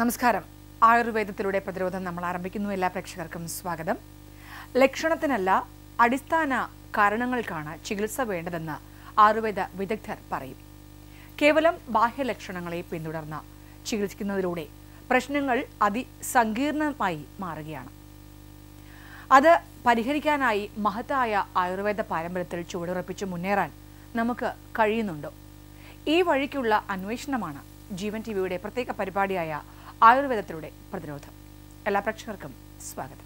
നമസ്കാരം ആയുർവേദത്തിലൂടെ പ്രതിരോധം നമ്മൾ ആരംഭിക്കുന്നു എല്ലാ പ്രേക്ഷകർക്കും സ്വാഗതം ലക്ഷണത്തിനല്ല അടിസ്ഥാന കാരണങ്ങൾക്കാണ് ചികിത്സ വേണ്ടതെന്ന് ആയുർവേദ വിദഗ്ധർ പറയും കേവലം ബാഹ്യലക്ഷണങ്ങളെ പിന്തുടർന്ന് ചികിത്സിക്കുന്നതിലൂടെ പ്രശ്നങ്ങൾ അതിസങ്കീർണമായി മാറുകയാണ് അത് പരിഹരിക്കാനായി മഹത്തായ ആയുർവേദ പാരമ്പര്യത്തിൽ ചുവടുറപ്പിച്ച് മുന്നേറാൻ നമുക്ക് കഴിയുന്നുണ്ടോ ഈ വഴിക്കുള്ള അന്വേഷണമാണ് ജീവൻ ടി വിയുടെ പ്രത്യേക പരിപാടിയായ ആയുർവേദത്തിലൂടെ പ്രതിരോധം എല്ലാ പ്രേക്ഷകർക്കും സ്വാഗതം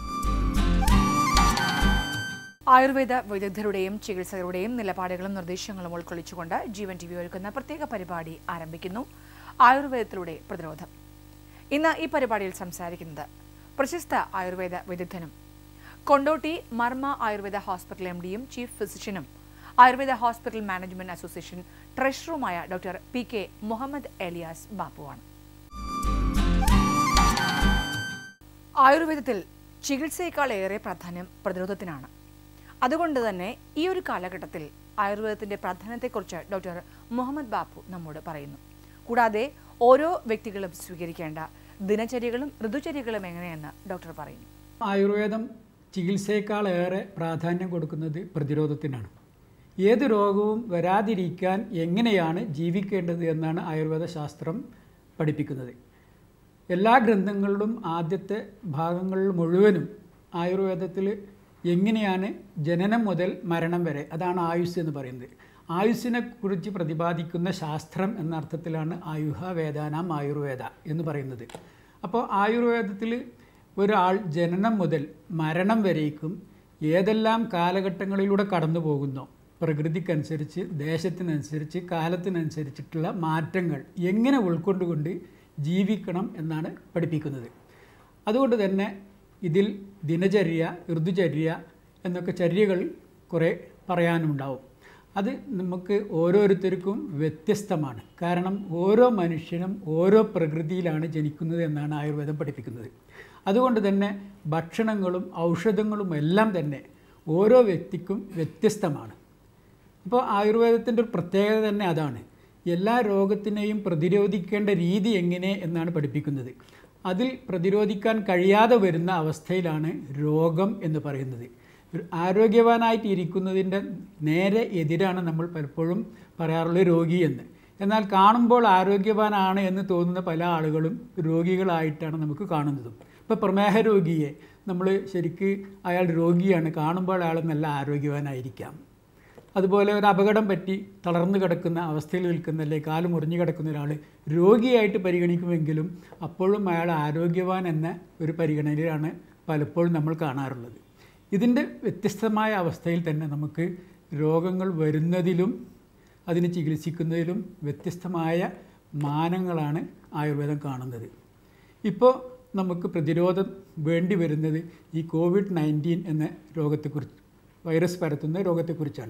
ആയുർവേദ വിദഗ്ധരുടെയും ചികിത്സകരുടെയും നിലപാടുകളും നിർദ്ദേശങ്ങളും ഉൾക്കൊള്ളിച്ചുകൊണ്ട് ജീവൻ ടി വി ഒരുക്കുന്ന പ്രത്യേക പരിപാടി ആരംഭിക്കുന്നു ആയുർവേദത്തിലൂടെ പ്രതിരോധം ഇന്ന് ഈ പരിപാടിയിൽ സംസാരിക്കുന്നത് പ്രശസ്ത ആയുർവേദ വിദഗ്ധനും കൊണ്ടോട്ടി മർമ്മ ആയുർവേദ ഹോസ്പിറ്റൽ എം ഡിയും ചീഫ് ഫിസിഷ്യനും ആയുർവേദ ഹോസ്പിറ്റൽ മാനേജ്മെന്റ് അസോസിയേഷൻ ട്രഷററുമായ doctor P K Muhammad Elias ബാപ്പുവാണ് ആയുർവേദത്തിൽ ചികിത്സയേക്കാൾ ഏറെ പ്രാധാന്യം പ്രതിരോധത്തിനാണ് അതുകൊണ്ട് തന്നെ ഈ ഒരു കാലഘട്ടത്തിൽ ആയുർവേദത്തിന്റെ പ്രാധാന്യത്തെക്കുറിച്ച് ഡോക്ടർ മുഹമ്മദ് ബാപ്പു നമ്മോട് പറയുന്നു കൂടാതെ ഓരോ വ്യക്തികളും സ്വീകരിക്കേണ്ട ദിനചര്യകളും ഋതുചര്യകളും എങ്ങനെയെന്ന് ഡോക്ടർ പറയുന്നു ആയുർവേദം ചികിത്സയേക്കാളേറെ പ്രാധാന്യം കൊടുക്കുന്നത് പ്രതിരോധത്തിനാണ് ഏത് രോഗവും വരാതിരിക്കാൻ എങ്ങനെയാണ് ജീവിക്കേണ്ടത് എന്നാണ് ആയുർവേദ ശാസ്ത്രം പഠിപ്പിക്കുന്നത് എല്ലാ ഗ്രന്ഥങ്ങളിലും ആദ്യത്തെ ഭാഗങ്ങളിൽ മുഴുവനും ആയുർവേദത്തിൽ എങ്ങനെയാണ് ജനനം മുതൽ മരണം വരെ അതാണ് ആയുസ് എന്ന് പറയുന്നത് ആയുസ്സിനെ കുറിച്ച് പ്രതിപാദിക്കുന്ന ശാസ്ത്രം എന്ന അർത്ഥത്തിലാണ് ആയുഹ വേദാനാം ആയുർവേദ എന്ന് പറയുന്നത് അപ്പോൾ ആയുർവേദത്തിൽ ഒരാൾ ജനനം മുതൽ മരണം വരേക്കും ഏതെല്ലാം കാലഘട്ടങ്ങളിലൂടെ കടന്നു പോകുന്നോ പ്രകൃതിക്കനുസരിച്ച് ദേശത്തിനനുസരിച്ച് കാലത്തിനനുസരിച്ചിട്ടുള്ള മാറ്റങ്ങൾ എങ്ങനെ ഉൾക്കൊണ്ടുകൊണ്ട് ജീവിക്കണം എന്നാണ് പഠിപ്പിക്കുന്നത് അതുകൊണ്ട് തന്നെ ഇതിൽ ദിനചര്യ ഋതുചര്യ എന്നൊക്കെ ചര്യകൾ കുറേ പറയാനുണ്ടാവും അത് നമുക്ക് ഓരോരുത്തർക്കും വ്യത്യസ്തമാണ് കാരണം ഓരോ മനുഷ്യനും ഓരോ പ്രകൃതിയിലാണ് ജനിക്കുന്നത് എന്നാണ് ആയുർവേദം പഠിപ്പിക്കുന്നത് അതുകൊണ്ട് തന്നെ ഭക്ഷണങ്ങളും ഔഷധങ്ങളും എല്ലാം തന്നെ ഓരോ വ്യക്തിക്കും വ്യത്യസ്തമാണ് അപ്പോൾ ആയുർവേദത്തിൻ്റെ ഒരു പ്രത്യേകത തന്നെ അതാണ് എല്ലാ രോഗത്തിനെയും പ്രതിരോധിക്കേണ്ട രീതി എങ്ങനെ എന്നാണ് പഠിപ്പിക്കുന്നത് അതിൽ പ്രതിരോധിക്കാൻ കഴിയാതെ വരുന്ന അവസ്ഥയിലാണ് രോഗം എന്ന് പറയുന്നത് ആരോഗ്യവാനായിട്ട് ഇരിക്കുന്നതിൻ്റെ നേരെ എതിരാണ് നമ്മൾ പലപ്പോഴും പറയാറുള്ള രോഗി എന്ന് എന്നാൽ കാണുമ്പോൾ ആരോഗ്യവാനാണ് എന്ന് തോന്നുന്ന പല ആളുകളും രോഗികളായിട്ടാണ് നമുക്ക് കാണുന്നതും ഇപ്പോൾ പ്രമേഹ രോഗിയെ നമ്മൾ ശരിക്ക് അയാൾ രോഗിയാണ് കാണുമ്പോൾ അയാൾ നല്ല ആരോഗ്യവാനായിരിക്കാം അതുപോലെ ഒരു അപകടം പറ്റി തളർന്നു കിടക്കുന്ന അവസ്ഥയിൽ നിൽക്കുന്ന അല്ലെങ്കിൽ കാല് മുറിഞ്ഞു കിടക്കുന്ന ഒരാൾ രോഗിയായിട്ട് പരിഗണിക്കുമെങ്കിലും അപ്പോഴും അയാൾ ആരോഗ്യവാൻ എന്ന ഒരു പരിഗണനയിലാണ് പലപ്പോഴും നമ്മൾ കാണാറുള്ളത് ഇതിൻ്റെ വ്യത്യസ്തമായ അവസ്ഥയിൽ തന്നെ നമുക്ക് രോഗങ്ങൾ വരുന്നതിലും അതിന് ചികിത്സിക്കുന്നതിലും വ്യത്യസ്തമായ മാനങ്ങളാണ് ആയുർവേദം കാണുന്നത് ഇപ്പോൾ നമുക്ക് പ്രതിരോധം വേണ്ടി വരുന്നത് ഈ കോവിഡ് നയൻറ്റീൻ എന്ന രോഗത്തെക്കുറിച്ച് വൈറസ് പരത്തുന്ന രോഗത്തെക്കുറിച്ചാണ്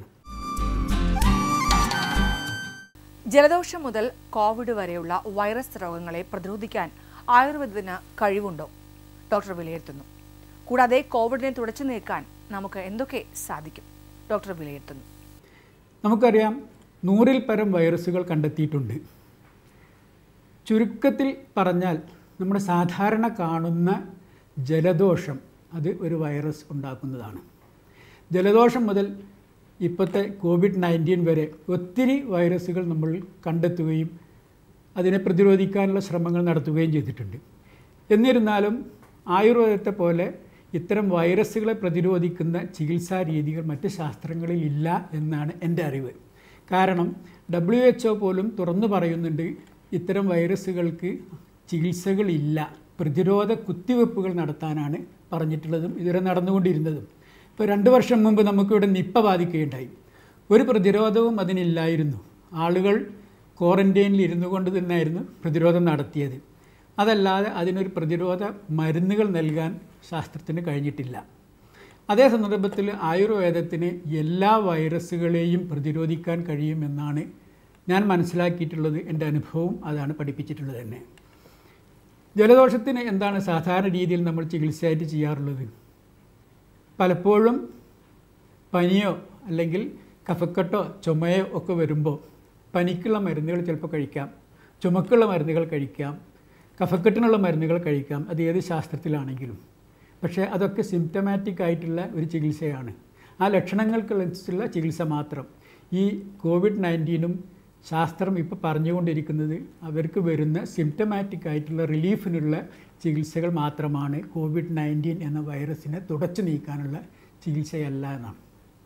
ജലദോഷം മുതൽ കോവിഡ് വരെയുള്ള വൈറസ് രോഗങ്ങളെ പ്രതിരോധിക്കാൻ ആയുർവേദത്തിന് കഴിവുണ്ടോ ഡോക്ടർ വിലയിരുത്തുന്നു കൂടാതെ കോവിഡിനെ തുടച്ചു നീക്കാൻ നമുക്ക് എന്തൊക്കെ സാധിക്കും ഡോക്ടർ വിലയിരുത്തുന്നു നമുക്കറിയാം നൂറിൽ പരം വൈറസുകൾ കണ്ടെത്തിയിട്ടുണ്ട് ചുരുക്കത്തിൽ പറഞ്ഞാൽ നമ്മുടെ സാധാരണ കാണുന്ന ജലദോഷം അത് ഒരു വൈറസ് ഉണ്ടാക്കുന്നതാണ് ജലദോഷം മുതൽ ഇപ്പോഴത്തെ കോവിഡ് നയൻറ്റീൻ വരെ ഒത്തിരി വൈറസുകൾ നമ്മൾ കണ്ടെത്തുകയും അതിനെ പ്രതിരോധിക്കാനുള്ള ശ്രമങ്ങൾ നടത്തുകയും ചെയ്തിട്ടുണ്ട് എന്നിരുന്നാലും ആയുർവേദത്തെ പോലെ ഇത്തരം വൈറസുകളെ പ്രതിരോധിക്കുന്ന ചികിത്സാ രീതികൾ മറ്റ് ശാസ്ത്രങ്ങളിൽ ഇല്ല എന്നാണ് എൻ്റെ അറിവ് കാരണം ഡബ്ല്യു എച്ച് ഒ പോലും തുറന്നു പറയുന്നുണ്ട് ഇത്തരം വൈറസുകൾക്ക് ചികിത്സകളില്ല പ്രതിരോധ കുത്തിവെപ്പുകൾ നടത്താനാണ് പറഞ്ഞിട്ടുള്ളതും ഇതുവരെ നടന്നുകൊണ്ടിരുന്നതും ഇപ്പോൾ രണ്ട് വർഷം മുമ്പ് നമുക്കിവിടെ നിപ്പ ബാധിക്കുകയുണ്ടായി ഒരു പ്രതിരോധവും അതിനില്ലായിരുന്നു ആളുകൾ ക്വാറൻറ്റൈനിൽ ഇരുന്നു കൊണ്ട് തന്നെയായിരുന്നു പ്രതിരോധം നടത്തിയത് അതല്ലാതെ അതിനൊരു പ്രതിരോധ മരുന്നുകൾ നൽകാൻ ശാസ്ത്രത്തിന് കഴിഞ്ഞിട്ടില്ല അതേ സന്ദർഭത്തിൽ ആയുർവേദത്തിന് എല്ലാ വൈറസുകളെയും പ്രതിരോധിക്കാൻ കഴിയുമെന്നാണ് ഞാൻ മനസ്സിലാക്കിയിട്ടുള്ളത് എൻ്റെ അനുഭവം അതാണ് പഠിപ്പിച്ചിട്ടുള്ളത് തന്നെ ജലദോഷത്തിന് എന്താണ് സാധാരണ രീതിയിൽ നമ്മൾ ചികിത്സയായിട്ട് ചെയ്യാറുള്ളത് പലപ്പോഴും പനിയോ അല്ലെങ്കിൽ കഫക്കെട്ടോ ചുമയോ ഒക്കെ വരുമ്പോൾ പനിക്കുള്ള മരുന്നുകൾ ചിലപ്പോൾ കഴിക്കാം ചുമക്കുള്ള മരുന്നുകൾ കഴിക്കാം കഫക്കെട്ടിനുള്ള മരുന്നുകൾ കഴിക്കാം അത് ഏത് ശാസ്ത്രത്തിലാണെങ്കിലും പക്ഷേ അതൊക്കെ സിംറ്റമാറ്റിക് ആയിട്ടുള്ള ഒരു ചികിത്സയാണ് ആ ലക്ഷണങ്ങൾക്കനുസരിച്ചുള്ള ചികിത്സ മാത്രം ഈ കോവിഡ് നയൻറ്റീനും ശാസ്ത്രം ഇപ്പോൾ പറഞ്ഞുകൊണ്ടിരിക്കുന്നത് അവർക്ക് വരുന്ന സിംറ്റമാറ്റിക് ആയിട്ടുള്ള റിലീഫിനുള്ള ചികിത്സകൾ മാത്രമാണ് കോവിഡ് നയൻറ്റീൻ എന്ന വൈറസിനെ തുടച്ചു നീക്കാനുള്ള ചികിത്സയല്ല എന്നാണ്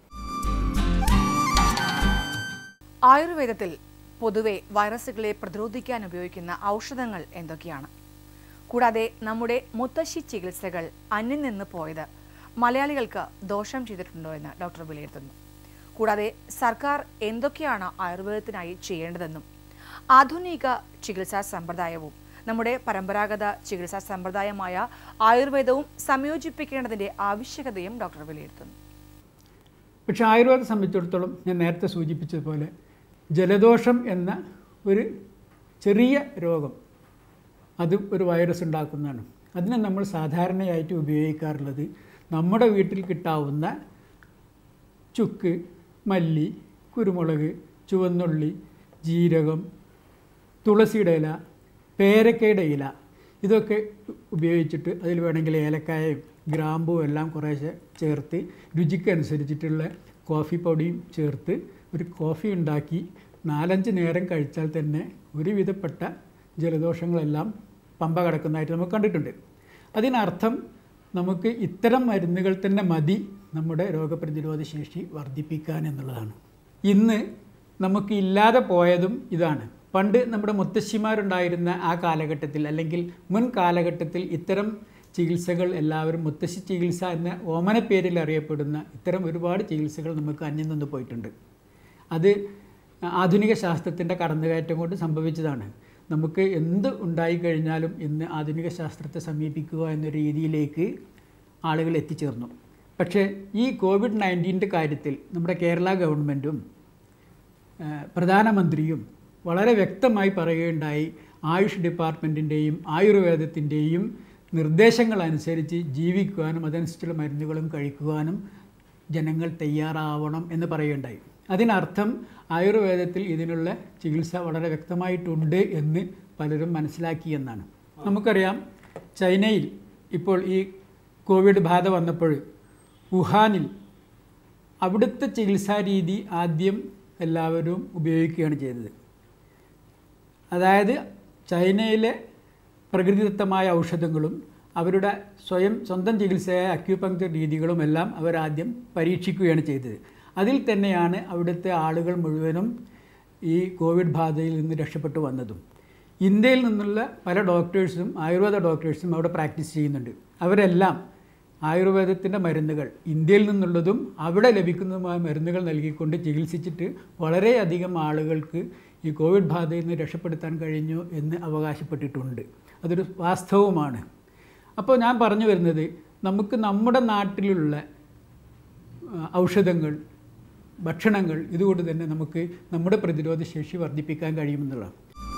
ആയുർവേദത്തിൽ പൊതുവെ വൈറസുകളെ പ്രതിരോധിക്കാൻ ഉപയോഗിക്കുന്ന ഔഷധങ്ങൾ എന്തൊക്കെയാണ് കൂടാതെ നമ്മുടെ മുത്തശ്ശി ചികിത്സകൾ അന്യം നിന്ന് പോയത് മലയാളികൾക്ക് ദോഷം ചെയ്തിട്ടുണ്ടോ എന്ന് ഡോക്ടർ വിലയിരുത്തുന്നു കൂടാതെ സർക്കാർ എന്തൊക്കെയാണ് ആയുർവേദത്തിനായി ചെയ്യേണ്ടതെന്നും ആധുനിക ചികിത്സാ സമ്പ്രദായവും നമ്മുടെ പരമ്പരാഗത ചികിത്സാ സമ്പ്രദായമായ ആയുർവേദവും സംയോജിപ്പിക്കേണ്ടതിന്റെ ആവശ്യകതയും ഡോക്ടർ വിലയിരുത്തുന്നു പക്ഷേ ആയുർവേദം സംബന്ധിച്ചിടത്തോളം ഞാൻ നേരത്തെ സൂചിപ്പിച്ചതുപോലെ ജലദോഷം എന്ന ഒരു ചെറിയ രോഗം അത് ഒരു വൈറസ് ഉണ്ടാക്കുന്നതാണ് അതിനെ നമ്മൾ സാധാരണയായിട്ട് ഉപയോഗിക്കാറുള്ളത് നമ്മുടെ വീട്ടിൽ കിട്ടാവുന്ന ചുക്ക് മല്ലി കുരുമുളക് ചുവന്നുള്ളി ജീരകം തുളസിയുടെ ഇല പേരക്കയുടെ ഇല ഇതൊക്കെ ഉപയോഗിച്ചിട്ട് അതിൽ വേണമെങ്കിൽ ഏലക്കായയും ഗ്രാമ്പും എല്ലാം കുറേശ്ശെ ചേർത്ത് രുചിക്കനുസരിച്ചിട്ടുള്ള കോഫി പൊടിയും ചേർത്ത് ഒരു കോഫി ഉണ്ടാക്കി നാലഞ്ച് നേരം കഴിച്ചാൽ തന്നെ ഒരുവിധപ്പെട്ട ജലദോഷങ്ങളെല്ലാം പമ്പ കിടക്കുന്നതായിട്ട് നമുക്ക് കണ്ടിട്ടുണ്ട് അതിനർത്ഥം നമുക്ക് ഇത്തരം മരുന്നുകൾ തന്നെ മതി നമ്മുടെ രോഗപ്രതിരോധ ശേഷി വർദ്ധിപ്പിക്കാൻ എന്നുള്ളതാണ് ഇന്ന് നമുക്ക് ഇല്ലാതെ പോയതും ഇതാണ് പണ്ട് നമ്മുടെ മുത്തശ്ശിമാരുണ്ടായിരുന്ന ആ കാലഘട്ടത്തിൽ അല്ലെങ്കിൽ മുൻ കാലഘട്ടത്തിൽ ഇത്തരം ചികിത്സകൾ എല്ലാവരും മുത്തശ്ശി ചികിത്സ എന്ന ഓമന പേരിൽ അറിയപ്പെടുന്ന ഇത്തരം ഒരുപാട് ചികിത്സകൾ നമുക്ക് അന്യം നിന്ന് പോയിട്ടുണ്ട് അത് ആധുനിക ശാസ്ത്രത്തിൻ്റെ കടന്നുകയറ്റം കൊണ്ട് സംഭവിച്ചതാണ് നമുക്ക് എന്ത് ഉണ്ടായിക്കഴിഞ്ഞാലും ഇന്ന് ആധുനിക ശാസ്ത്രത്തെ സമീപിക്കുക എന്ന രീതിയിലേക്ക് ആളുകൾ എത്തിച്ചേർന്നു പക്ഷേ ഈ കോവിഡ് നയൻറ്റീൻ്റെ കാര്യത്തിൽ നമ്മുടെ കേരള ഗവൺമെൻറ്റും ഏഹ്, പ്രധാനമന്ത്രിയും വളരെ വ്യക്തമായി പറയുകയുണ്ടായി ആയുഷ് ഡിപ്പാർട്ട്മെൻറ്റിൻ്റെയും ആയുർവേദത്തിൻ്റെയും നിർദ്ദേശങ്ങൾ അനുസരിച്ച് ജീവിക്കുവാനും അതനുസരിച്ചുള്ള മരുന്നുകളും കഴിക്കുവാനും ജനങ്ങൾ തയ്യാറാവണം എന്ന് പറയുകയുണ്ടായി അതിനർത്ഥം ആയുർവേദത്തിൽ ഇതിനുള്ള ചികിത്സ വളരെ വ്യക്തമായിട്ടുണ്ട് എന്ന് പലരും മനസ്സിലാക്കി എന്നാണ് നമുക്കറിയാം ചൈനയിൽ ഇപ്പോൾ ഈ കോവിഡ് ബാധ വന്നപ്പോൾ വുഹാനിൽ അവിടുത്തെ ചികിത്സാ രീതി ആദ്യം എല്ലാവരും ഉപയോഗിക്കുകയാണ് ചെയ്തത് അതായത് ചൈനയിലെ പ്രകൃതിദത്തമായ ഔഷധങ്ങളും അവരുടെ സ്വയം സ്വന്തം ചികിത്സയായ അക്യൂപങ്ക്ചർ രീതികളും എല്ലാം അവരാദ്യം പരീക്ഷിക്കുകയാണ് ചെയ്തത് അതിൽ തന്നെയാണ് അവിടുത്തെ ആളുകൾ മുഴുവനും ഈ കോവിഡ് ബാധയിൽ നിന്ന് രക്ഷപ്പെട്ടു വന്നതും ഇന്ത്യയിൽ നിന്നുള്ള പല ഡോക്ടേഴ്സും ആയുർവേദ ഡോക്ടേഴ്സും അവിടെ പ്രാക്ടീസ് ചെയ്യുന്നുണ്ട് അവരെല്ലാം ആയുർവേദത്തിൻ്റെ മരുന്നുകൾ ഇന്ത്യയിൽ നിന്നുള്ളതും അവിടെ ലഭിക്കുന്നതുമായ മരുന്നുകൾ നൽകിക്കൊണ്ട് ചികിത്സിച്ചിട്ട് വളരെയധികം ആളുകൾക്ക് ഈ കോവിഡ് ബാധയിൽ നിന്ന് രക്ഷപ്പെടുത്താൻ കഴിഞ്ഞു എന്ന് അവകാശപ്പെട്ടിട്ടുണ്ട് അതൊരു വാസ്തവമാണ് അപ്പോൾ ഞാൻ പറഞ്ഞു വരുന്നത് നമുക്ക് നമ്മുടെ നാട്ടിലുള്ള ആ, ഔഷധങ്ങൾ ഭക്ഷണങ്ങൾ ഇതുകൊണ്ട് തന്നെ നമുക്ക് നമ്മുടെ പ്രതിരോധ ശേഷി വർദ്ധിപ്പിക്കാൻ കഴിയുമെന്നുള്ളതാണ്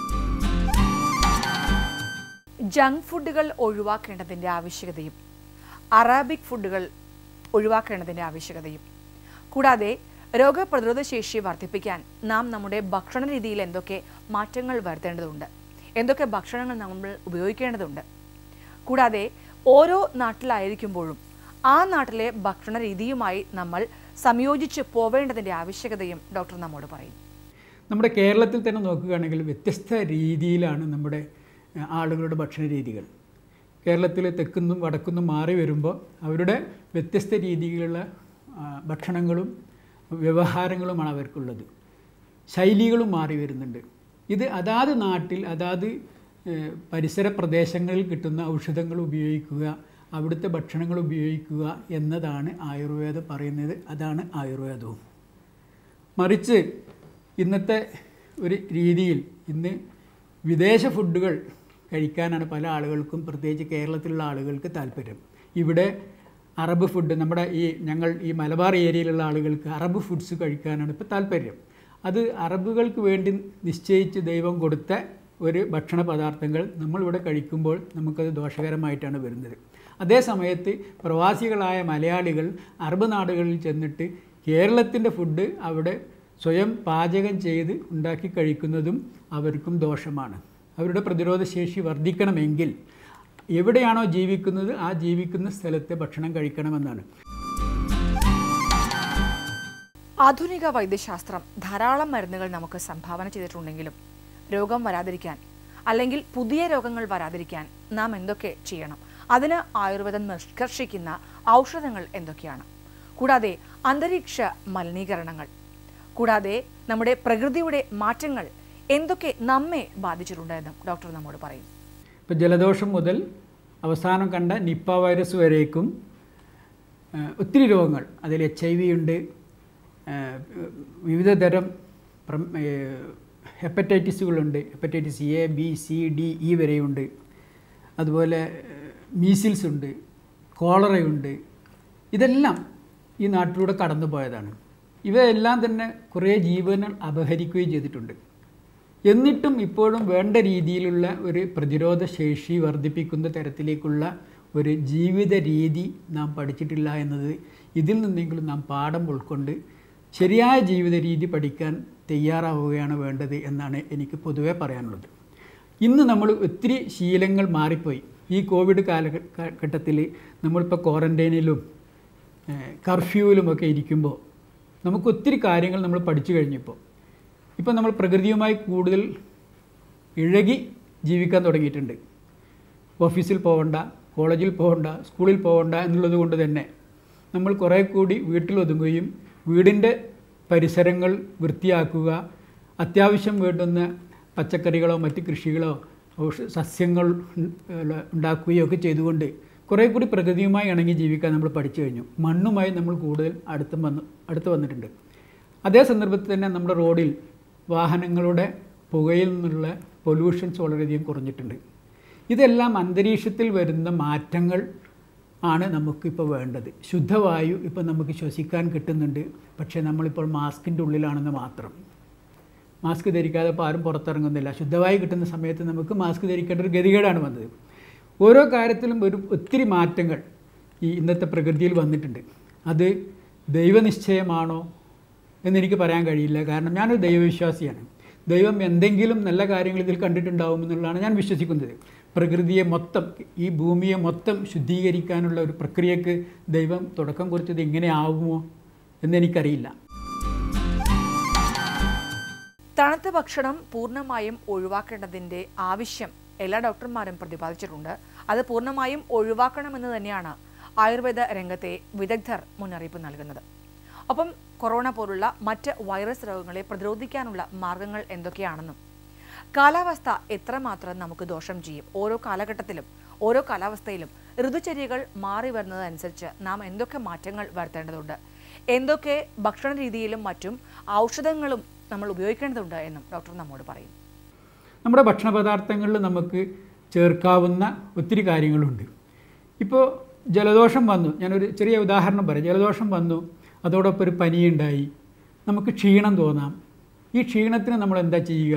ജങ്ക് ഫുഡുകൾ ഒഴിവാക്കേണ്ടതിന്റെ ആവശ്യകതയും അറാബിക് ഫുഡുകൾ ഒഴിവാക്കേണ്ടതിന്റെ ആവശ്യകതയും കൂടാതെ രോഗപ്രതിരോധ ശേഷി വർദ്ധിപ്പിക്കാൻ നാം നമ്മുടെ ഭക്ഷണ രീതിയിൽ എന്തൊക്കെ മാറ്റങ്ങൾ വരുത്തേണ്ടതുണ്ട് എന്തൊക്കെ ഭക്ഷണങ്ങൾ നമ്മൾ ഉപയോഗിക്കേണ്ടതുണ്ട് കൂടാതെ ഓരോ നാട്ടിലായിരിക്കുമ്പോഴും ആ നാട്ടിലെ ഭക്ഷണ രീതിയുമായി നമ്മൾ സംയോജിച്ച് പോവേണ്ടതിന്റെ ആവശ്യകതയും ഡോക്ടർ നമ്മോട് പറയും നമ്മുടെ കേരളത്തിൽ തന്നെ നോക്കുകയാണെങ്കിൽ വ്യത്യസ്ത രീതിയിലാണ് നമ്മുടെ ഏഹ്, ആളുകളുടെ ഭക്ഷണ രീതികൾ കേരളത്തിൽ തെക്കുന്നും വടക്കുന്നും മാറി വരുമ്പോൾ അവരുടെ വ്യത്യസ്ത രീതിയിലുള്ള ആ, ഭക്ഷണങ്ങളും വ്യവഹാരങ്ങളുമാണ് അവർക്കുള്ളത് ശൈലികളും മാറി വരുന്നുണ്ട് ഇത് അതാത് നാട്ടിൽ അതാത് ഏഹ്, പരിസര പ്രദേശങ്ങളിൽ കിട്ടുന്ന ഔഷധങ്ങൾ ഉപയോഗിക്കുക അവിടുത്തെ ഭക്ഷണങ്ങൾ ഉപയോഗിക്കുക എന്നതാണ് ആയുർവേദം പറയുന്നത് അതാണ് ആയുർവേദവും മറിച്ച് ഇന്നത്തെ ഒരു രീതിയിൽ ഇന്ന് വിദേശ ഫുഡുകൾ കഴിക്കാനാണ് പല ആളുകൾക്കും പ്രത്യേകിച്ച് കേരളത്തിലുള്ള ആളുകൾക്ക് താല്പര്യം ഇവിടെ അറബ് ഫുഡ് നമ്മുടെ ഈ ഞങ്ങൾ ഈ മലബാർ ഏരിയയിലുള്ള ആളുകൾക്ക് അറബ് ഫുഡ്സ് കഴിക്കാനാണ് ഇപ്പോൾ താല്പര്യം അത് അറബുകൾക്ക് വേണ്ടി നിശ്ചയിച്ച് ദൈവം കൊടുത്ത ഒരു ഭക്ഷണ പദാർത്ഥങ്ങൾ നമ്മളിവിടെ കഴിക്കുമ്പോൾ നമുക്കത് ദോഷകരമായിട്ടാണ് വരുന്നത് അതേ സമയത്ത് പ്രവാസികളായ മലയാളികൾ അറബ് നാടുകളിൽ ചെന്നിട്ട് കേരളത്തിൻ്റെ ഫുഡ് അവിടെ സ്വയം പാചകം ചെയ്ത് ഉണ്ടാക്കി കഴിക്കുന്നതും അവർക്കും ദോഷമാണ് അവരുടെ പ്രതിരോധ ശേഷി വർദ്ധിക്കണമെങ്കിൽ എവിടെയാണോ ജീവിക്കുന്നത് ആ ജീവിക്കുന്ന സ്ഥലത്തെ ഭക്ഷണം കഴിക്കണമെന്നാണ് ആധുനിക വൈദ്യശാസ്ത്രം ധാരാളം മരുന്നുകൾ നമുക്ക് സംഭാവന ചെയ്തിട്ടുണ്ടെങ്കിലും രോഗം വരാതിരിക്കാൻ അല്ലെങ്കിൽ പുതിയ രോഗങ്ങൾ വരാതിരിക്കാൻ നാം എന്തൊക്കെ ചെയ്യണം അതിന് ആയുർവേദം നിഷ്കർഷിക്കുന്ന ഔഷധങ്ങൾ എന്തൊക്കെയാണ് കൂടാതെ അന്തരീക്ഷ മലിനീകരണങ്ങൾ കൂടാതെ നമ്മുടെ പ്രകൃതിയുടെ മാറ്റങ്ങൾ എന്തൊക്കെ നമ്മെ ബാധിച്ചിട്ടുണ്ട് എന്നും ഡോക്ടർ നമ്മോട് പറയും ഇപ്പോൾ ജലദോഷം മുതൽ അവസാനം കണ്ട നിപ്പ വൈറസ് വരേക്കും ആ, ഒത്തിരി രോഗങ്ങൾ അതിൽ എച്ച് ഐ വി ഉണ്ട് ആ, വിവിധ തരം പ്രം- ഏ, ഹെപ്പറ്റൈറ്റിസുകളുണ്ട് hepatitis A B C D E വരെയുണ്ട് അതുപോലെ മീസിൽസ് ഉണ്ട് കോളറയുണ്ട് ഇതെല്ലാം ഈ നാട്ടിലൂടെ കടന്നു പോയതാണ് ഇവയെല്ലാം തന്നെ കുറേ ജീവനുകൾ അപഹരിക്കുകയും ചെയ്തിട്ടുണ്ട് എന്നിട്ടും ഇപ്പോഴും വേണ്ട രീതിയിലുള്ള ഒരു പ്രതിരോധ ശേഷി വർദ്ധിപ്പിക്കുന്ന തരത്തിലേക്കുള്ള ഒരു ജീവിത രീതി നാം പഠിച്ചിട്ടില്ല എന്നത് ഇതിൽ നിന്നെങ്കിലും നാം പാഠം ഉൾക്കൊണ്ട് ശരിയായ ജീവിത രീതി പഠിക്കാൻ തയ്യാറാവുകയാണ് വേണ്ടത് എന്നാണ് എനിക്ക് പൊതുവെ പറയാനുള്ളത് ഇന്ന് നമ്മൾ ഒത്തിരി ശീലങ്ങൾ മാറിപ്പോയി ഈ കോവിഡ് കാലഘട്ടത്തിൽ നമ്മളിപ്പോൾ ക്വാറൻറ്റൈനിലും കർഫ്യൂവിലുമൊക്കെ ഇരിക്കുമ്പോൾ നമുക്ക് ഒത്തിരി കാര്യങ്ങൾ നമ്മൾ പഠിച്ചു കഴിഞ്ഞിപ്പോൾ ഇപ്പം നമ്മൾ പ്രകൃതിയുമായി കൂടുതൽ ഇഴകി ജീവിക്കാൻ തുടങ്ങിയിട്ടുണ്ട് ഓഫീസിൽ പോകണ്ട കോളേജിൽ പോകണ്ട സ്കൂളിൽ പോകണ്ട എന്നുള്ളത് കൊണ്ട് തന്നെ നമ്മൾ കുറേ കൂടി വീട്ടിലൊതുങ്ങുകയും വീടിൻ്റെ പരിസരങ്ങൾ വൃത്തിയാക്കുക അത്യാവശ്യം വേണ്ടുന്ന പച്ചക്കറികളോ മറ്റ് കൃഷികളോ ഔഷ സസ്യങ്ങൾ ഉം, ഉണ്ടാക്കുകയോ ഒക്കെ ചെയ്തുകൊണ്ട് കുറേ കൂടി പ്രകൃതിയുമായി ഇണങ്ങി ജീവിക്കാൻ നമ്മൾ പഠിച്ചു കഴിഞ്ഞു മണ്ണുമായി നമ്മൾ കൂടുതൽ അടുത്ത് വന്ന് അടുത്ത് വന്നിട്ടുണ്ട് അതേ സന്ദർഭത്തിൽ തന്നെ നമ്മുടെ റോഡിൽ വാഹനങ്ങളുടെ പുകയിൽ നിന്നുള്ള പൊല്യൂഷൻസ് വളരെയധികം കുറഞ്ഞിട്ടുണ്ട് ഇതെല്ലാം അന്തരീക്ഷത്തിൽ വരുന്ന മാറ്റങ്ങൾ ആണ് നമുക്കിപ്പോൾ വേണ്ടത് ശുദ്ധവായു ഇപ്പോൾ നമുക്ക് ശ്വസിക്കാൻ കിട്ടുന്നുണ്ട് പക്ഷേ നമ്മളിപ്പോൾ മാസ്കിൻ്റെ ഉള്ളിലാണെന്ന് മാത്രം മാസ്ക് ധരിക്കാതെ ഇപ്പോൾ ആരും പുറത്തിറങ്ങുന്നില്ല ശുദ്ധവായു കിട്ടുന്ന സമയത്ത് നമുക്ക് മാസ്ക് ധരിക്കേണ്ട ഒരു ഗതികേടാണ് വന്നത് ഓരോ കാര്യത്തിലും ഒരു ഒത്തിരി മാറ്റങ്ങൾ ഈ ഇന്നത്തെ പ്രകൃതിയിൽ വന്നിട്ടുണ്ട് അത് ദൈവനിശ്ചയമാണോ എന്നെനിക്ക് പറയാൻ കഴിയില്ല കാരണം ഞാനൊരു ദൈവവിശ്വാസിയാണ് ദൈവം എന്തെങ്കിലും നല്ല കാര്യങ്ങൾ ഇതിൽ കണ്ടിട്ടുണ്ടാവുമെന്നുള്ളതാണ് ഞാൻ വിശ്വസിക്കുന്നത് പ്രകൃതിയെ മൊത്തം ഈ ഭൂമിയെ മൊത്തം ശുദ്ധീകരിക്കാനുള്ള ഒരു പ്രക്രിയക്ക് ദൈവം തുടക്കം കുറിച്ചത് എങ്ങനെ ആവുമോ എന്നെനിക്കറിയില്ല തണുത്ത ഭക്ഷണം പൂർണ്ണമായും ഒഴിവാക്കേണ്ടതിന്റെ ആവശ്യം എല്ലാ ഡോക്ടർമാരും പ്രതിപാദിച്ചിട്ടുണ്ട് അത് പൂർണ്ണമായും ഒഴിവാക്കണമെന്ന് തന്നെയാണ് ആയുർവേദ രംഗത്തെ വിദഗ്ധർ മുന്നറിയിപ്പ് നൽകുന്നത് ഒപ്പം കൊറോണ പോലുള്ള മറ്റ് വൈറസ് രോഗങ്ങളെ പ്രതിരോധിക്കാനുള്ള മാർഗങ്ങൾ എന്തൊക്കെയാണെന്നും കാലാവസ്ഥ എത്രമാത്രം നമുക്ക് ദോഷം ചെയ്യും ഓരോ കാലഘട്ടത്തിലും ഓരോ കാലാവസ്ഥയിലും ഋതുചര്യകൾ മാറി വരുന്നതനുസരിച്ച് നാം എന്തൊക്കെ മാറ്റങ്ങൾ വരുത്തേണ്ടതുണ്ട് എന്തൊക്കെ ഭക്ഷണ രീതിയിലും മറ്റും ഔഷധങ്ങളും നമ്മൾ ഉപയോഗിക്കേണ്ടതുണ്ട് എന്നും ഡോക്ടർ നമ്മോട് പറയും നമ്മുടെ ഭക്ഷണ പദാർത്ഥങ്ങളിൽ നമുക്ക് ചേർക്കാവുന്ന ഒത്തിരി കാര്യങ്ങളുണ്ട് ഇപ്പോൾ ജലദോഷം വന്നു ഞാനൊരു ചെറിയ ഉദാഹരണം പറയാം ജലദോഷം വന്നു അതോടൊപ്പം ഒരു പനിയുണ്ടായി നമുക്ക് ക്ഷീണം തോന്നാം ഈ ക്ഷീണത്തിന് നമ്മൾ എന്താ ചെയ്യുക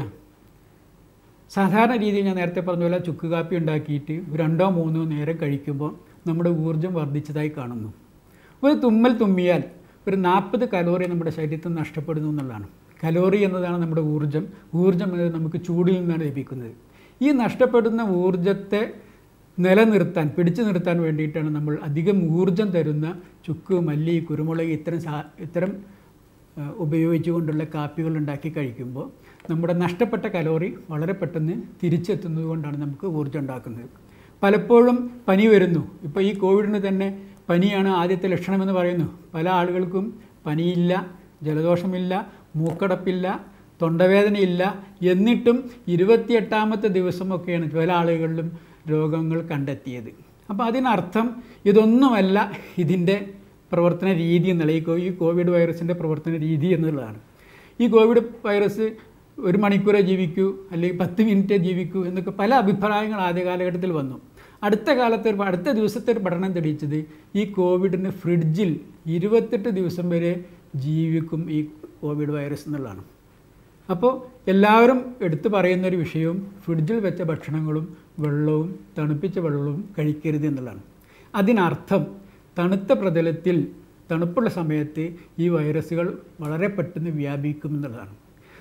സാധാരണ രീതിയിൽ ഞാൻ നേരത്തെ പറഞ്ഞ പോലെ ചുക്ക് കാപ്പി ഉണ്ടാക്കിയിട്ട് ഒരു രണ്ടോ മൂന്നോ നേരം കഴിക്കുമ്പോൾ നമ്മുടെ ഊർജ്ജം വർദ്ധിച്ചതായി കാണുന്നു ഒരു തുമ്മൽ തുമ്മിയാൽ ഒരു നാൽപ്പത് കലോറി നമ്മുടെ ശരീരത്തിൽ നിന്ന് നഷ്ടപ്പെടുന്നു എന്നുള്ളതാണ് കലോറി എന്നതാണ് നമ്മുടെ ഊർജ്ജം ഊർജ്ജം എന്നത് നമുക്ക് ചൂടിൽ നിന്നാണ് ലഭിക്കുന്നത് ഈ നഷ്ടപ്പെടുന്ന ഊർജ്ജത്തെ നിലനിർത്താൻ പിടിച്ചു നിർത്താൻ വേണ്ടിയിട്ടാണ് നമ്മൾ അധികം ഊർജ്ജം തരുന്ന ചുക്ക് മല്ലി കുരുമുളക് ഇത്തരം സാ ഇത്തരം ഏഹ് ഉപയോഗിച്ചുകൊണ്ടുള്ള കാപ്പികൾ ഉണ്ടാക്കി കഴിക്കുമ്പോൾ നമ്മുടെ നഷ്ടപ്പെട്ട കലോറി വളരെ പെട്ടെന്ന് തിരിച്ചെത്തുന്നത് കൊണ്ടാണ് നമുക്ക് ഊർജ്ജം ഉണ്ടാക്കുന്നത് പലപ്പോഴും പനി വരുന്നു ഇപ്പോൾ ഈ കോവിഡിന് തന്നെ പനിയാണ് ആദ്യത്തെ ലക്ഷണമെന്ന് പറയുന്നു പല ആളുകൾക്കും പനിയില്ല ജലദോഷമില്ല മൂക്കടപ്പില്ല തൊണ്ടവേദനയില്ല എന്നിട്ടും ഇരുപത്തിയെട്ടാമത്തെ ദിവസമൊക്കെയാണ് പല ആളുകളിലും രോഗങ്ങൾ കണ്ടെത്തിയത് അപ്പോൾ അതിനർത്ഥം ഇതൊന്നുമല്ല ഇതിൻ്റെ പ്രവർത്തന രീതി എന്നുള്ള ഈ കോ- ഈ കോവിഡ് വൈറസിൻ്റെ പ്രവർത്തന രീതി എന്നുള്ളതാണ് ഈ കോവിഡ് വൈറസ് ഒരു മണിക്കൂറേ ജീവിക്കൂ അല്ലെങ്കിൽ പത്ത് മിനിറ്റേ ജീവിക്കൂ എന്നൊക്കെ പല അഭിപ്രായങ്ങൾ ആദ്യ കാലഘട്ടത്തിൽ വന്നു അടുത്ത കാലത്ത് ഒരു അടുത്ത ദിവസത്തെ ഒരു പഠനം തെളിയിച്ചത് ഈ കോവിഡിന് ഫ്രിഡ്ജിൽ ഇരുപത്തെട്ട് ദിവസം വരെ ജീവിക്കും ഈ കോവിഡ് വൈറസ് എന്നുള്ളതാണ് അപ്പോൾ എല്ലാവരും എടുത്തു പറയുന്ന ഒരു വിഷയവും ഫ്രിഡ്ജിൽ വെച്ച ഭക്ഷണങ്ങളും വെള്ളവും തണുപ്പിച്ച വെള്ളവും കഴിക്കരുത് എന്നുള്ളതാണ് അതിനർത്ഥം തണുത്ത പ്രതലത്തിൽ തണുപ്പുള്ള സമയത്ത് ഈ വൈറസുകൾ വളരെ പെട്ടെന്ന് വ്യാപിക്കും എന്നുള്ളതാണ്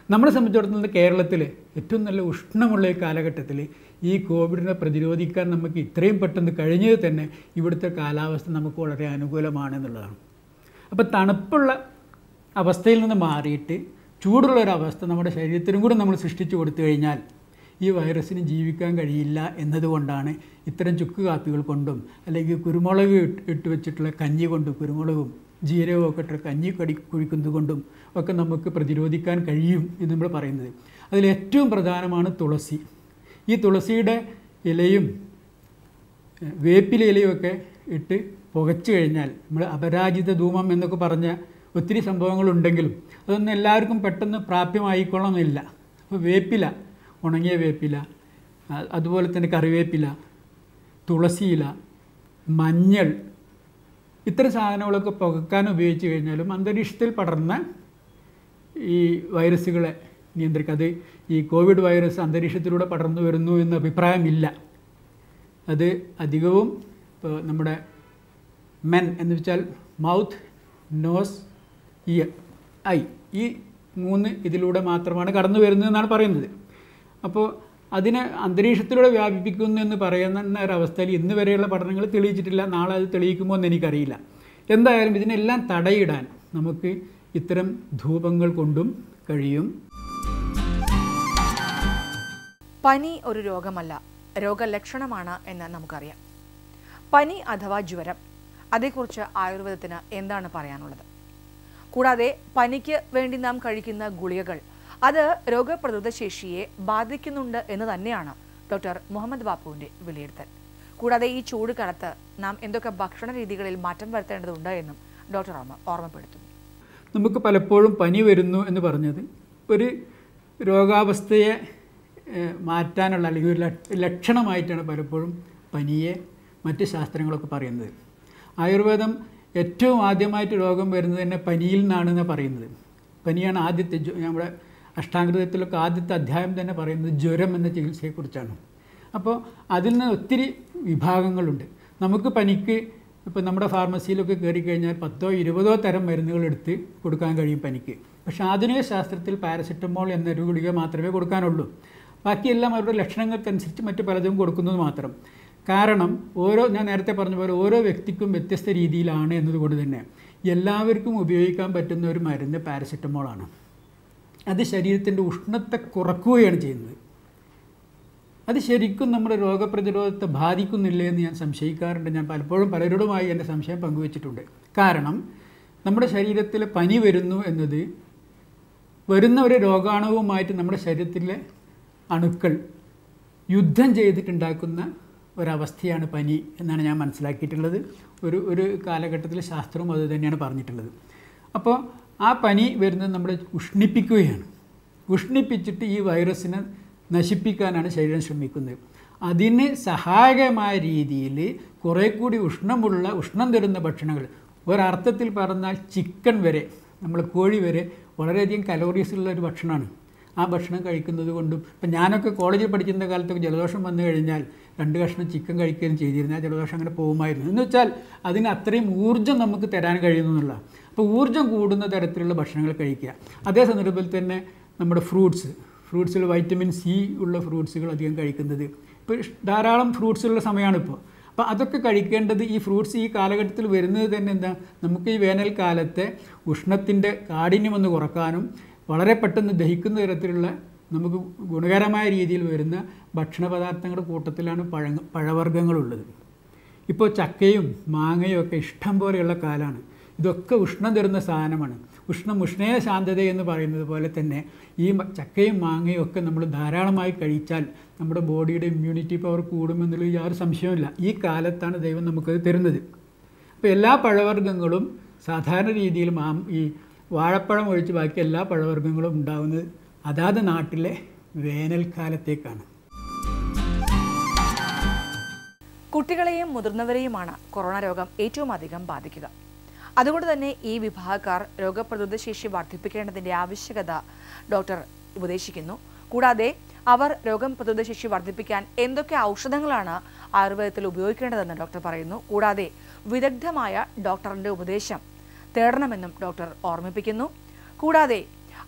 നമ്മളെ സംബന്ധിച്ചിടത്തോളം കേരളത്തിൽ ഏറ്റവും നല്ല ഉഷ്ണമുള്ള ഈ കാലഘട്ടത്തിൽ ഈ കോവിഡിനെ പ്രതിരോധിക്കാൻ നമുക്ക് ഇത്രയും പെട്ടെന്ന് കഴിഞ്ഞത് തന്നെ ഇവിടുത്തെ കാലാവസ്ഥ നമുക്ക് വളരെ അനുകൂലമാണെന്നുള്ളതാണ് അപ്പോൾ തണുപ്പുള്ള അവസ്ഥയിൽ നിന്ന് മാറിയിട്ട് ചൂടുള്ള ഒരു അവസ്ഥ നമ്മുടെ ശരീരത്തിനും കൂടെ നമ്മൾ സൃഷ്ടിച്ചു കൊടുത്തു കഴിഞ്ഞാൽ ഈ വൈറസിന് ജീവിക്കാൻ കഴിയില്ല എന്നതുകൊണ്ടാണ് ഇത്തരം ചുക്ക് കാപ്പികൾ കൊണ്ടും അല്ലെങ്കിൽ കുരുമുളക് ഇട്ട് ഇട്ട് വെച്ചിട്ടുള്ള കഞ്ഞി കൊണ്ടും കുരുമുളകും ജീരകവും ഒക്കെ ഇട്ട് കഞ്ഞി കടി കുഴിക്കുന്നത് കൊണ്ടും ഒക്കെ നമുക്ക് പ്രതിരോധിക്കാൻ കഴിയും എന്ന് നമ്മൾ പറയുന്നത് അതിൽ ഏറ്റവും പ്രധാനമാണ് തുളസി ഈ തുളസിയുടെ ഇലയും ഏഹ്, വേപ്പില ഇലയുമൊക്കെ ഇട്ട് പുകച്ചു കഴിഞ്ഞാൽ നമ്മൾ അപരാജിത ധൂമം എന്നൊക്കെ പറഞ്ഞ ഒത്തിരി സംഭവങ്ങളുണ്ടെങ്കിലും അതൊന്നും എല്ലാവർക്കും പെട്ടെന്ന് പ്രാപ്യമായിക്കൊള്ളണമെന്നില്ല അപ്പോൾ വേപ്പില ഉണങ്ങിയ വേപ്പില ആ- അതുപോലെ തന്നെ കറിവേപ്പില തുളസിയില മഞ്ഞൾ ഇത്തരം സാധനങ്ങളൊക്കെ പുകക്കാൻ ഉപയോഗിച്ച് കഴിഞ്ഞാലും അന്തരീക്ഷത്തിൽ പടർന്ന ഈ വൈറസുകളെ നിയന്ത്രിക്കുക അത് ഈ കോവിഡ് വൈറസ് അന്തരീക്ഷത്തിലൂടെ പടർന്നു വരുന്നു എന്ന അഭിപ്രായമില്ല അത് അധികവും ഇപ്പോൾ നമ്മുടെ മെൻ എന്ന് വെച്ചാൽ മൗത്ത് നോസ് ഇയർ ഐ ഈ മൂന്ന് ഇതിലൂടെ മാത്രമാണ് കടന്നു വരുന്നതെന്നാണ് പറയുന്നത് അപ്പോൾ അതിനെ അന്തരീക്ഷത്തിലൂടെ വ്യാപിപ്പിക്കുന്നു എന്ന് പറയുന്ന ഒരവസ്ഥയിൽ ഇന്ന് വരെയുള്ള പഠനങ്ങൾ തെളിയിച്ചിട്ടില്ല നാളെ അത് തെളിയിക്കുമോ എന്ന് എനിക്കറിയില്ല എന്തായാലും ഇതിനെല്ലാം തടയിടാൻ നമുക്ക് ഇത്തരം ധൂപങ്ങൾ കൊണ്ടും കഴിയും പനി ഒരു രോഗമല്ല രോഗലക്ഷണമാണ് എന്ന് നമുക്കറിയാം പനി അഥവാ ജ്വരം അതേക്കുറിച്ച് ആയുർവേദത്തിന് എന്താണ് പറയാനുള്ളത് കൂടാതെ പനിക്ക് വേണ്ടി നാം കഴിക്കുന്ന ഗുളികകൾ അത് രോഗപ്രതിരോധ ശേഷിയെ ബാധിക്കുന്നുണ്ട് എന്ന് തന്നെയാണ് ഡോക്ടർ മുഹമ്മദ് ബാപ്പുവിന്റെ വിലയിരുത്തൽ കൂടാതെ ഈ ചൂട് കാലത്ത് നാം എന്തൊക്കെ ഭക്ഷണ രീതികളിൽ മാറ്റം വരുത്തേണ്ടതുണ്ട് എന്നും ഡോക്ടർ ഓർമ്മ ഓർമ്മപ്പെടുത്തുന്നു നമുക്ക് പലപ്പോഴും പനി വരുന്നു എന്ന് പറഞ്ഞത് ഒരു രോഗാവസ്ഥയെ ഏഹ്, മാറ്റാനുള്ള അല്ലെങ്കിൽ ഒരു ലക്ഷ- ലക്ഷണമായിട്ടാണ് പലപ്പോഴും പനിയെ മറ്റ് ശാസ്ത്രങ്ങളൊക്കെ പറയുന്നത് ആയുർവേദം ഏറ്റവും ആദ്യമായിട്ട് രോഗം വരുന്നത് തന്നെ പനിയിൽ നിന്നാണെന്ന് പറയുന്നത് പനിയാണ് ആദ്യത്തെ ജ്വ- നമ്മുടെ അഷ്ടാംഗൃതത്തിലൊക്കെ ആദ്യത്തെ അധ്യായം തന്നെ പറയുന്നത് ജ്വരം എന്ന ചികിത്സയെക്കുറിച്ചാണ് അപ്പോൾ അതിൽ നിന്ന് ഒത്തിരി വിഭാഗങ്ങളുണ്ട് നമുക്ക് പനിക്ക് ഇപ്പോൾ നമ്മുടെ ഫാർമസിയിലൊക്കെ കയറി കഴിഞ്ഞാൽ പത്തോ ഇരുപതോ തരം മരുന്നുകൾ എടുത്ത് കൊടുക്കാൻ കഴിയും പനിക്ക് പക്ഷേ ആധുനിക ശാസ്ത്രത്തിൽ പാരസെറ്റമോൾ എന്നൊരു ഗുളിക മാത്രമേ കൊടുക്കാനുള്ളൂ ബാക്കിയെല്ലാം അവരുടെ ലക്ഷണങ്ങൾക്കനുസരിച്ച് മറ്റ് പലതും കൊടുക്കുന്നത് മാത്രം കാരണം ഓരോ ഞാൻ നേരത്തെ പറഞ്ഞ പോലെ ഓരോ വ്യക്തിക്കും വ്യത്യസ്ത രീതിയിലാണ് എന്നതുകൊണ്ട് തന്നെ എല്ലാവർക്കും ഉപയോഗിക്കാൻ പറ്റുന്ന ഒരു മരുന്ന് പാരസെറ്റമോളാണ് അത് ശരീരത്തിൻ്റെ ഉഷ്ണത്തെ കുറക്കുകയാണ് ചെയ്യുന്നത് അത് ശരിക്കും നമ്മുടെ രോഗപ്രതിരോധത്തെ ബാധിക്കുന്നില്ലേ എന്ന് ഞാൻ സംശയിക്കാറുണ്ട് ഞാൻ പലപ്പോഴും പലരോടുമായി എൻ്റെ സംശയം പങ്കുവച്ചിട്ടുണ്ട് കാരണം നമ്മുടെ ശരീരത്തിൽ പനി വരുന്നു എന്നത് വരുന്ന ഒരു രോഗാണുവുമായിട്ട് നമ്മുടെ ശരീരത്തിലെ അണുക്കൾ യുദ്ധം ചെയ്തിട്ടുണ്ടാക്കുന്ന ഒരവസ്ഥയാണ് പനി എന്നാണ് ഞാൻ മനസ്സിലാക്കിയിട്ടുള്ളത് ഒരു ഒരു കാലഘട്ടത്തിൽ ശാസ്ത്രവും അത് തന്നെയാണ് പറഞ്ഞിട്ടുള്ളത് അപ്പോൾ ആ പനി വരുന്നത് നമ്മളെ ഉഷ്ണിപ്പിക്കുകയാണ് ഉഷ്ണിപ്പിച്ചിട്ട് ഈ വൈറസിനെ നശിപ്പിക്കാനാണ് ശരീരം ശ്രമിക്കുന്നത് അതിന് സഹായകമായ രീതിയിൽ കുറേ കൂടി ഉഷ്ണമുള്ള ഉഷ്ണം തരുന്ന ഭക്ഷണങ്ങൾ ഒരർത്ഥത്തിൽ പറഞ്ഞാൽ ചിക്കൻ വരെ നമ്മൾ കോഴി വരെ വളരെയധികം കലോറീസ് ഉള്ള ഒരു ഭക്ഷണമാണ് ആ ഭക്ഷണം കഴിക്കുന്നത് കൊണ്ടും ഇപ്പം ഞാനൊക്കെ കോളേജിൽ പഠിക്കുന്ന കാലത്തൊക്കെ ജലദോഷം വന്നു കഴിഞ്ഞാൽ രണ്ട് കഷ്ണം ചിക്കൻ കഴിക്കുകയും ചെയ്തിരുന്നു ആ ജലദോഷം അങ്ങനെ പോകുമായിരുന്നു എന്ന് വെച്ചാൽ അതിന് അത്രയും ഊർജ്ജം നമുക്ക് തരാൻ കഴിയുന്നു എന്നുള്ള അപ്പോൾ ഊർജ്ജം കൂടുന്ന തരത്തിലുള്ള ഭക്ഷണങ്ങൾ കഴിക്കുക അതേ സന്ദർഭത്തിൽ തന്നെ നമ്മുടെ ഫ്രൂട്ട്സ് ഫ്രൂട്ട്സിൽ വൈറ്റമിൻ സി ഉള്ള ഫ്രൂട്ട്സുകൾ അധികം കഴിക്കുന്നത് ഇപ്പോൾ ധാരാളം ഫ്രൂട്ട്സുള്ള സമയമാണ് ഇപ്പോൾ അപ്പോൾ അതൊക്കെ കഴിക്കേണ്ടത് ഈ ഫ്രൂട്ട്സ് ഈ കാലഘട്ടത്തിൽ വരുന്നത് തന്നെ എന്താ നമുക്ക് ഈ വേനൽക്കാലത്തെ ഉഷ്ണത്തിൻ്റെ കാഠിന്യം ഒന്ന് കുറക്കാനും വളരെ പെട്ടെന്ന് ദഹിക്കുന്ന തരത്തിലുള്ള നമുക്ക് ഗുണകരമായ രീതിയിൽ വരുന്ന ഭക്ഷണ പദാർത്ഥങ്ങളുടെ കൂട്ടത്തിലാണ് പഴ പഴവർഗ്ഗങ്ങളുള്ളത് ഇപ്പോൾ ചക്കയും മാങ്ങയും ഒക്കെ ഇഷ്ടം പോലെയുള്ള കാലമാണ് ഇതൊക്കെ ഉഷ്ണം തരുന്ന സാധനമാണ് ഉഷ്ണം ഉഷ്ണേന ശാന്തത എന്ന് പറയുന്നത് പോലെ തന്നെ ഈ മ- ചക്കയും മാങ്ങയും ഒക്കെ നമ്മൾ ധാരാളമായി കഴിച്ചാൽ നമ്മുടെ ബോഡിയുടെ ഇമ്മ്യൂണിറ്റി പവർ കൂടുമെന്നുള്ള യാതൊരു സംശയവുമില്ല ഈ കാലത്താണ് ദൈവം നമുക്കത് തരുന്നത് അപ്പോൾ എല്ലാ പഴവർഗ്ഗങ്ങളും സാധാരണ രീതിയിൽ മാം ഈ വാഴപ്പഴം ഒഴിച്ച് ബാക്കി എല്ലാ പഴവർഗ്ഗങ്ങളും ഉണ്ടാകുന്നത് അതാത് നാട്ടിലെ വേനൽക്കാലത്തേക്കാണ് കുട്ടികളെയും മുതിർന്നവരെയുമാണ് കൊറോണ രോഗം ഏറ്റവും അധികം ബാധിക്കുക അതുകൊണ്ട് തന്നെ ഈ വിഭാഗക്കാർ രോഗപ്രതിരോധ ശേഷി വർദ്ധിപ്പിക്കേണ്ടതിന്റെ ആവശ്യകത ഡോക്ടർ ഉപദേശിക്കുന്നു കൂടാതെ അവർ രോഗം പ്രതിരോധ ശേഷി വർദ്ധിപ്പിക്കാൻ എന്തൊക്കെ ഔഷധങ്ങളാണ് ആയുർവേദത്തിൽ ഉപയോഗിക്കേണ്ടതെന്ന് ഡോക്ടർ പറയുന്നു കൂടാതെ വിദഗ്ധമായ ഡോക്ടറിന്റെ ഉപദേശം തേടണമെന്നും ഡോക്ടർ ഓർമ്മിപ്പിക്കുന്നു കൂടാതെ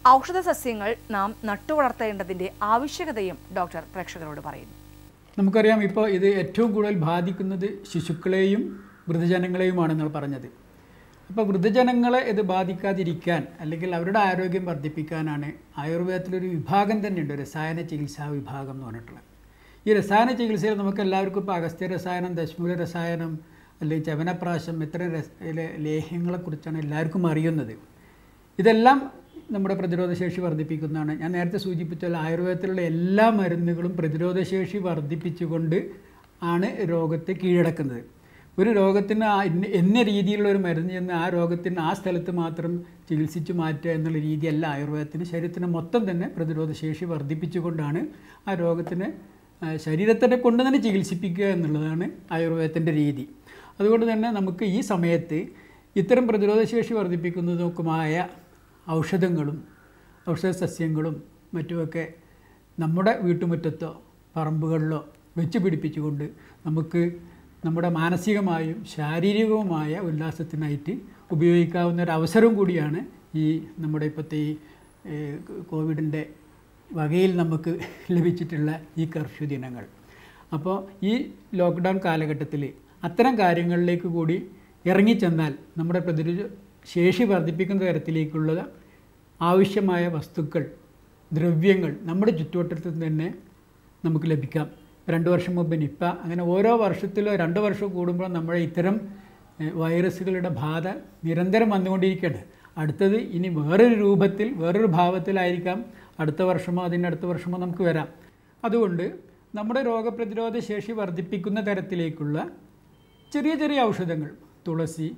ഔഷധ സസ്യങ്ങൾ നാം നട്ടുവളർത്തേണ്ടതിന്റെ ആവശ്യകതയും ഡോക്ടർ പ്രേക്ഷകരോട് പറയുന്നു നമുക്കറിയാം ഇപ്പോൾ ഇത് ഏറ്റവും കൂടുതൽ ബാധിക്കുന്നത് ശിശുക്കളെയും വൃദ്ധജനങ്ങളെയുമാണെന്നാണ് പറഞ്ഞത് അപ്പോൾ വൃദ്ധജനങ്ങളെ ഇത് ബാധിക്കാതിരിക്കാൻ അല്ലെങ്കിൽ അവരുടെ ആരോഗ്യം വർദ്ധിപ്പിക്കാനാണ് ആയുർവേദത്തിലൊരു വിഭാഗം തന്നെയുണ്ട് രസായന ചികിത്സാ വിഭാഗം എന്ന് പറഞ്ഞിട്ടുള്ളത് ഈ രസായന ചികിത്സയിൽ നമുക്ക് എല്ലാവർക്കും ഇപ്പോൾ അഗസ്ത്യ രസായനം ദശമൂല രസായനം അല്ലെങ്കിൽ ചവനപ്രാശം ഇത്തരം രസ ലെ- ലേഹ്യങ്ങളെക്കുറിച്ചാണ് എല്ലാവർക്കും അറിയുന്നത് ഇതെല്ലാം നമ്മുടെ പ്രതിരോധശേഷി വർദ്ധിപ്പിക്കുന്നതാണ് ഞാൻ നേരത്തെ സൂചിപ്പിച്ച പോലെ ആയുർവേദത്തിലുള്ള എല്ലാ മരുന്നുകളും പ്രതിരോധശേഷി വർദ്ധിപ്പിച്ചുകൊണ്ട് ആണ് രോഗത്തെ കീഴടക്കുന്നത് ഒരു രോഗത്തിന് ആ ഇന്ന- എന്ന രീതിയിലുള്ള ഒരു മരുന്ന് ചെന്ന് ആ രോഗത്തിന് ആ സ്ഥലത്ത് മാത്രം ചികിത്സിച്ച് മാറ്റുക എന്നുള്ള രീതിയല്ല ആയുർവേദത്തിന് ശരീരത്തിന് മൊത്തം തന്നെ പ്രതിരോധശേഷി വർദ്ധിപ്പിച്ചുകൊണ്ടാണ് ആ രോഗത്തിന് ആ, ശരീരത്തിനെ കൊണ്ട് തന്നെ ചികിത്സിപ്പിക്കുക എന്നുള്ളതാണ് ആയുർവേദത്തിൻ്റെ രീതി അതുകൊണ്ട് തന്നെ നമുക്ക് ഈ സമയത്ത് ഇത്തരം പ്രതിരോധശേഷി വർദ്ധിപ്പിക്കുന്നതുമായ ഔഷധങ്ങളും ഔഷധ സസ്യങ്ങളും മറ്റുമൊക്കെ നമ്മുടെ വീട്ടുമുറ്റത്തോ പറമ്പുകളിലോ വെച്ച് പിടിപ്പിച്ചുകൊണ്ട് നമുക്ക് നമ്മുടെ മാനസികമായും ശാരീരികവുമായ ഉല്ലാസത്തിനായിട്ട് ഉപയോഗിക്കാവുന്ന ഒരു അവസരം കൂടിയാണ് ഈ നമ്മുടെ ഇപ്പോഴത്തെ ഈ ഏഹ്, കോവിഡിൻ്റെ വകയിൽ നമുക്ക് ലഭിച്ചിട്ടുള്ള ഈ കർഫ്യൂ ദിനങ്ങൾ അപ്പോൾ ഈ ലോക്ക്ഡൗൺ കാലഘട്ടത്തിൽ അത്തരം കാര്യങ്ങളിലേക്ക് കൂടി ഇറങ്ങിച്ചെന്നാൽ നമ്മുടെ പ്രതിരോധ ശേഷി വർദ്ധിപ്പിക്കുന്ന തരത്തിലേക്കുള്ള ആവശ്യമായ വസ്തുക്കൾ ദ്രവ്യങ്ങൾ നമ്മുടെ ചുറ്റുവട്ടത്തിൽ തന്നെ നമുക്ക് ലഭിക്കാം രണ്ട് വർഷം മുമ്പ് നിപ്പ അങ്ങനെ ഓരോ വർഷത്തിലോ രണ്ട് വർഷം കൂടുമ്പോൾ നമ്മുടെ ഇത്തരം ഏഹ്, വൈറസുകളുടെ ബാധ നിരന്തരം വന്നുകൊണ്ടിരിക്കുകയാണ് അടുത്തത് ഇനി വേറൊരു രൂപത്തിൽ വേറൊരു ഭാവത്തിലായിരിക്കാം അടുത്ത വർഷമോ അതിൻ്റെ അടുത്ത വർഷമോ നമുക്ക് വരാം അതുകൊണ്ട് നമ്മുടെ രോഗപ്രതിരോധ ശേഷി വർദ്ധിപ്പിക്കുന്ന തരത്തിലേക്കുള്ള ചെറിയ ചെറിയ ഔഷധങ്ങൾ തുളസി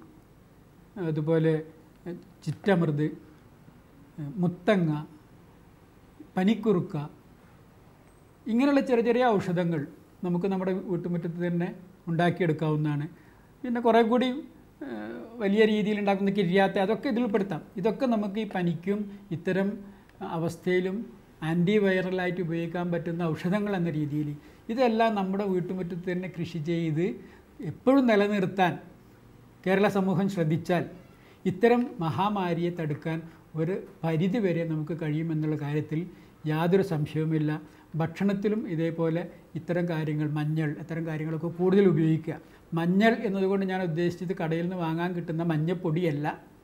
അതുപോലെ എഹ്, ചിറ്റമൃത് എഹ്, മുത്തങ്ങ പനിക്കുറുക്ക ഇങ്ങനെയുള്ള ചെറിയ ചെറിയ ഔഷധങ്ങൾ നമുക്ക് നമ്മുടെ വീട്ടുമുറ്റത്ത് തന്നെ ഉണ്ടാക്കിയെടുക്കാവുന്നതാണ് പിന്നെ കുറേ കൂടി ഏഹ്, വലിയ രീതിയിൽ ഉണ്ടാക്കുന്ന കിരിയാത്ത അതൊക്കെ ഇതിൽ പെടുത്താം ഇതൊക്കെ നമുക്ക് ഈ പനിക്കും ഇത്തരം അവസ്ഥയിലും ആൻറ്റി വൈറലായിട്ട് ഉപയോഗിക്കാൻ പറ്റുന്ന ഔഷധങ്ങൾ എന്ന രീതിയിൽ ഇതെല്ലാം നമ്മുടെ വീട്ടുമുറ്റത്ത് തന്നെ കൃഷി ചെയ്ത് എപ്പോഴും നിലനിർത്താൻ കേരള സമൂഹം ശ്രദ്ധിച്ചാൽ ഇത്തരം മഹാമാരിയെ തടുക്കാൻ ഒരു പരിധി വരെ നമുക്ക് കഴിയുമെന്നുള്ള കാര്യത്തിൽ യാതൊരു സംശയവുമില്ല ഭക്ഷണത്തിലും ഇതേപോലെ ഇത്തരം കാര്യങ്ങൾ മഞ്ഞൾ ഇത്തരം കാര്യങ്ങളൊക്കെ കൂടുതൽ ഉപയോഗിക്കുക മഞ്ഞൾ എന്നതുകൊണ്ട് ഞാൻ ഉദ്ദേശിച്ചത് കടയിൽ നിന്ന് വാങ്ങാൻ കിട്ടുന്ന മഞ്ഞപ്പൊടിയല്ല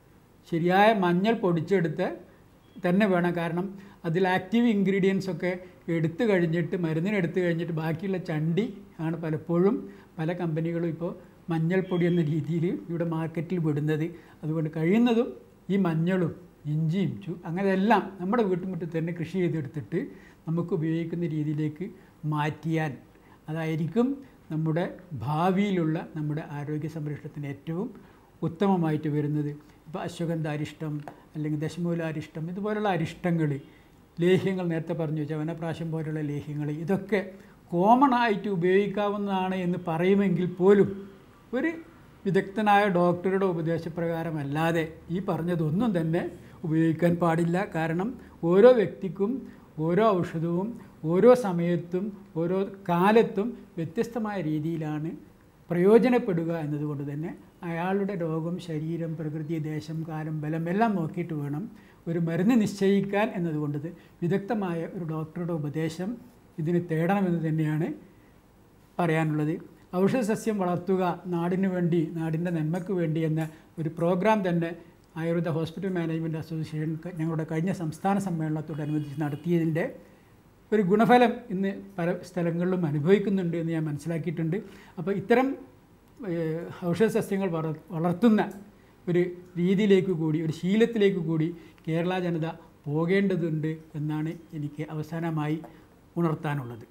ശരിയായ മഞ്ഞൾ പൊടിച്ചെടുത്ത് തന്നെ വേണം കാരണം അതിൽ ആക്റ്റീവ് ഇൻഗ്രീഡിയൻസ് ഒക്കെ എടുത്തു കഴിഞ്ഞിട്ട് മരുന്നിന് എടുത്തു കഴിഞ്ഞിട്ട് ബാക്കിയുള്ള ചണ്ടി ആണ് പലപ്പോഴും പല കമ്പനികളും ഇപ്പോൾ മഞ്ഞൾപ്പൊടി എന്ന രീതിയിൽ ഇവിടെ മാർക്കറ്റിൽ വിടുന്നത് അതുകൊണ്ട് കഴിയുന്നതും ഈ മഞ്ഞളും ഇഞ്ചിയും ചു അങ്ങനെ എല്ലാം നമ്മുടെ വീട്ടുമുറ്റത്ത് തന്നെ കൃഷി ചെയ്തെടുത്തിട്ട് നമുക്ക് ഉപയോഗിക്കുന്ന രീതിയിലേക്ക് മാറ്റിയാൽ അതായിരിക്കും നമ്മുടെ ഭാവിയിലുള്ള നമ്മുടെ ആരോഗ്യ സംരക്ഷണത്തിന് ഏറ്റവും ഉത്തമമായിട്ട് വരുന്നത് ഇപ്പോൾ അശ്വഗന്ധ അരിഷ്ടം അല്ലെങ്കിൽ ദശമൂല അരിഷ്ടം ഇതുപോലുള്ള അരിഷ്ടങ്ങൾ ലേഹ്യങ്ങൾ നേരത്തെ പറഞ്ഞു ചവനപ്രാശം പോലുള്ള ലേഹ്യങ്ങൾ ഇതൊക്കെ കോമൺ ആയിട്ട് ഉപയോഗിക്കാവുന്നതാണ് എന്ന് പറയുമെങ്കിൽ പോലും ഒരു വിദഗ്ധനായ ഡോക്ടറുടെ ഉപദേശപ്രകാരമല്ലാതെ ഈ പറഞ്ഞതൊന്നും തന്നെ ഉപയോഗിക്കാൻ പാടില്ല കാരണം ഓരോ വ്യക്തിക്കും ഓരോ ഔഷധവും ഓരോ സമയത്തും ഓരോ കാലത്തും വ്യത്യസ്തമായ രീതിയിലാണ് പ്രയോജനപ്പെടുക എന്നതുകൊണ്ട് തന്നെ അയാളുടെ രോഗം ശരീരം പ്രകൃതി ദേശം കാലം ബലം എല്ലാം നോക്കിയിട്ട് വേണം ഒരു മരുന്ന് നിശ്ചയിക്കാൻ എന്നതുകൊണ്ട് ഇത് വിദഗ്ധമായ ഒരു ഡോക്ടറുടെ ഉപദേശം ഇതിന് തേടണമെന്ന് തന്നെയാണ് പറയാനുള്ളത് ഔഷധ സസ്യം വളർത്തുക നാടിന് വേണ്ടി നാടിൻ്റെ നന്മയ്ക്ക് വേണ്ടി എന്ന ഒരു പ്രോഗ്രാം തന്നെ ആയുർവേദ ഹോസ്പിറ്റൽ മാനേജ്മെൻറ്റ് അസോസിയേഷൻ ക- ഞങ്ങളുടെ കഴിഞ്ഞ സംസ്ഥാന സമ്മേളനത്തോടനുബന്ധിച്ച് നടത്തിയതിൻ്റെ ഒരു ഗുണഫലം ഇന്ന് പല സ്ഥലങ്ങളിലും അനുഭവിക്കുന്നുണ്ട് എന്ന് ഞാൻ മനസ്സിലാക്കിയിട്ടുണ്ട് അപ്പോൾ ഇത്തരം ഏഹ്, ഔഷധ സസ്യങ്ങൾ വളർ വളർത്തുന്ന ഒരു രീതിയിലേക്ക് കൂടി ഒരു ശീലത്തിലേക്ക് കൂടി കേരള ജനത പോകേണ്ടതുണ്ട് എന്നാണ് എനിക്ക് അവസാനമായി ഉണർത്താനുള്ളത്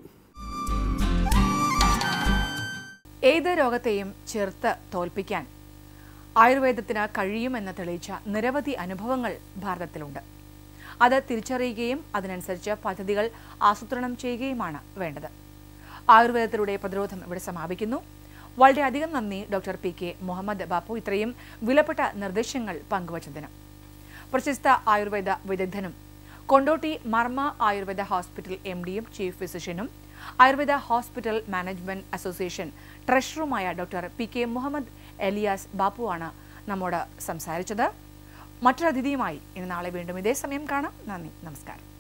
ഏത് രോഗത്തെയും ചെറുത്ത് തോൽപ്പിക്കാൻ ആയുർവേദത്തിന് കഴിയുമെന്ന് തെളിയിച്ച നിരവധി അനുഭവങ്ങൾ ഭാരതത്തിലുണ്ട് അത് തിരിച്ചറിയുകയും അതിനനുസരിച്ച് പദ്ധതികൾ ആസൂത്രണം ചെയ്യുകയുമാണ് വേണ്ടത് ആയുർവേദത്തിലൂടെ പ്രതിരോധം ഇവിടെ സമാപിക്കുന്നു വളരെയധികം നന്ദി doctor P K Muhammad Bappu ഇത്രയും വിലപ്പെട്ട നിർദ്ദേശങ്ങൾ പങ്കുവച്ചതിന് പ്രശസ്ത ആയുർവേദ വിദഗ്ധനും കൊണ്ടോട്ടി മർമ്മ ആയുർവേദ ഹോസ്പിറ്റൽ എം ഡിയും ചീഫ് ഫിസിഷ്യനും ആയുർവേദ ഹോസ്പിറ്റൽ മാനേജ്മെന്റ് അസോസിയേഷൻ ട്രഷററുമായ doctor P K Muhammad Elias ബാപ്പുവാണ് നമ്മോട് സംസാരിച്ചത് മറ്റൊരു അതിഥിയുമായി ഇനി നാളെ വീണ്ടും ഇതേ സമയം കാണാം നന്ദി നമസ്കാരം